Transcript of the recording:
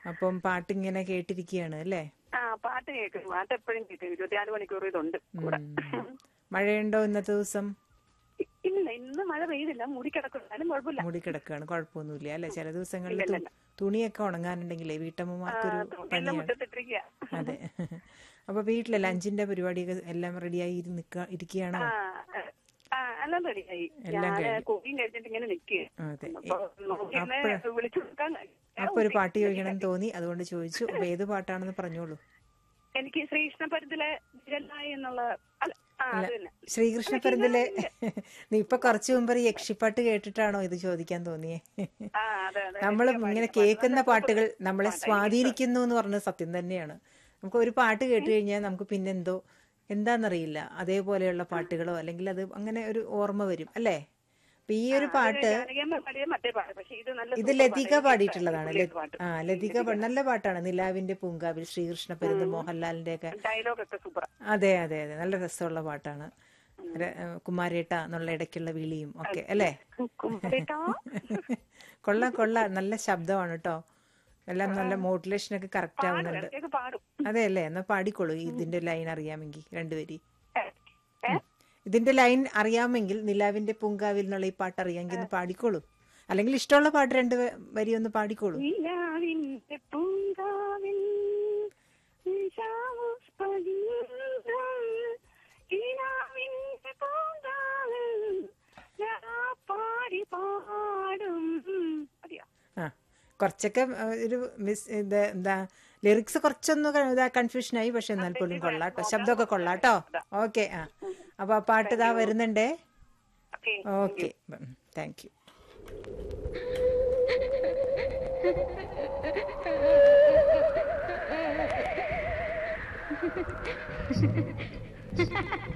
അപ്പം പാട്ടിങ്ങനെ കേട്ടിരിക്കുകയാണ് അല്ലേ ആ പാട്ട് കേൾക്കും പാട്ട് എപ്പോഴും കേൾക്കും ഇരുപത്തിനാല് മണിക്കൂർ ഇതുണ്ട് കൂടെ മഴയുണ്ടോ ഇന്നത്തെ ദിവസം ഇ- ഇല്ല ഇന്ന് മഴ പെയ്തില്ല മൂടി കിടക്കുന്നാലും കുഴപ്പമില്ല മൂടി കിടക്കുകയാണ് കുഴപ്പമൊന്നുമില്ല അല്ലെ ചില ദിവസങ്ങളിൽ ഇല്ല, തു- ഇല്ല. തുണിയൊക്കെ ഉണങ്ങാനുണ്ടെങ്കിലേ വീട്ടമ്മമാർക്കൊരു എല്ലാം പണിയാണ് മുറ്റത്തിട്ടിരിക്കുക അതെ അപ്പൊ വീട്ടിലെ ലഞ്ചിന്റെ പരിപാടിയൊക്കെ എല്ലാം റെഡിയായി നിക്ക ഇരിക്കുകയാണോ ആ ആ എല്ലാം റെഡിയായി എല്ലാം ഞാൻ കഴിഞ്ഞു. കുക്കിങ് കഴിച്ചിട്ട് ഇങ്ങനെ നിൽക്കുക അതെ അപ്പൊ നോക്കിയിരുന്നെ വിളിച്ചു കൊടുക്കാൻ അപ്പൊ ഒരു പാട്ട് ചോദിക്കണം തോന്നി അതുകൊണ്ട് ചോദിച്ചു അപ്പൊ ഏത് പാട്ടാണെന്ന് പറഞ്ഞോളൂ എനിക്ക് ശ്രീകൃഷ്ണപുരത്തിലെ വിരലായി എന്നുള്ള അല്ല ആ അത് തന്നെ ശ്രീകൃഷ്ണ പരന്തിലെ നീ ഇപ്പൊ കുറച്ചു മുമ്പ് ഒരു യക്ഷിപ്പാട്ട് കേട്ടിട്ടാണോ ഇത് ചോദിക്കാൻ തോന്നിയേ ആ അതെ അതെ നമ്മൾ ഇങ്ങനെ കേൾക്കുന്ന പാട്ടുകൾ നമ്മളെ സ്വാധീനിക്കുന്നു എന്ന് പറഞ്ഞത് സത്യം തന്നെയാണ് നമുക്ക് ഒരു പാട്ട് കേട്ട് കഴിഞ്ഞാൽ നമുക്ക് പിന്നെന്തോ എന്താന്നറിയില്ല അതേപോലെയുള്ള പാട്ടുകളോ അല്ലെങ്കിൽ അത് അങ്ങനെ ഒരു ഓർമ്മ വരും അല്ലേ അപ്പൊ ഈ ഒരു പാട്ട് ജാനകിയമ്മ പാടിയത് മറ്റേ പാട്ട് പക്ഷെ ഇത് നല്ല ഇത് സൂപ്പർ ലതിക പാട്ട്. പാടിയിട്ടുള്ളതാണ് എനിക്ക് ല- പാട്ട് ആ ലതിക പാ- നല്ല പാട്ടാണ് നിലാവിന്റെ പൂങ്കാവിൽ ശ്രീകൃഷ്ണ പരുന്ത് മോഹൻലാലിന്റെ ഒക്കെ ഡയലോഗ് ഒക്കെ സൂപ്പർ അതെ അതെ അതെ നല്ല രസമുള്ള പാട്ടാണ് ര- ഏഹ് കുമാരേട്ട എന്നുള്ള ഇടയ്ക്കുള്ള വിളിയും ഒക്കെ അല്ലേ കുമ്പേട്ടാ കൊള്ളാം കൊള്ളാം നല്ല ശബ്ദമാണ് കേട്ടോ എല്ലാം നല്ല മോഡുലേഷൻ ഒക്കെ കറക്റ്റ് ആവുന്നുണ്ട് ഇടയ്ക്കൊക്കെ പാടും അതെ അല്ലേ എന്നാ പാടിക്കോളൂ ഇതിന്റെ ലൈൻ അറിയാമെങ്കിൽ രണ്ടുപേരി ഏ, ഏ? ഇതിന്റെ ലൈൻ അറിയാമെങ്കിൽ നിലാവിന്റെ പൂങ്കാവിൽ എന്നുള്ള ഈ പാട്ട് അറിയാമെങ്കിൽ ഒന്ന് പാടിക്കോളൂ അല്ലെങ്കിൽ ഇഷ്ടമുള്ള പാട്ട് രണ്ട് വ- വരി ഒന്ന് പാടിക്കോളൂ നിലാവിന്റെ പൂങ്കാവിൽ നിശാമുസ്പതിന്തം. നിലാവിന്റെ പൂങ്കാവിൽ പാടി പാടും മതിയോ ആ കുറച്ചൊക്കെ ആ, ഒരു മിസ് ഇത് എന്താ ലിറിക്സ് കുറച്ചൊന്ന് ക- ഇതാ കൺഫ്യൂഷൻ ആയി പക്ഷെ എന്നാൽ പോലും കൊള്ളാട്ടോ ശബ്ദമൊക്കെ കൊള്ളാട്ടോ ഓക്കെ ആ അപ്പൊ ആ പാട്ട് ഇതാ വരുന്നുണ്ടേ okay okay thank you Ha ha ha.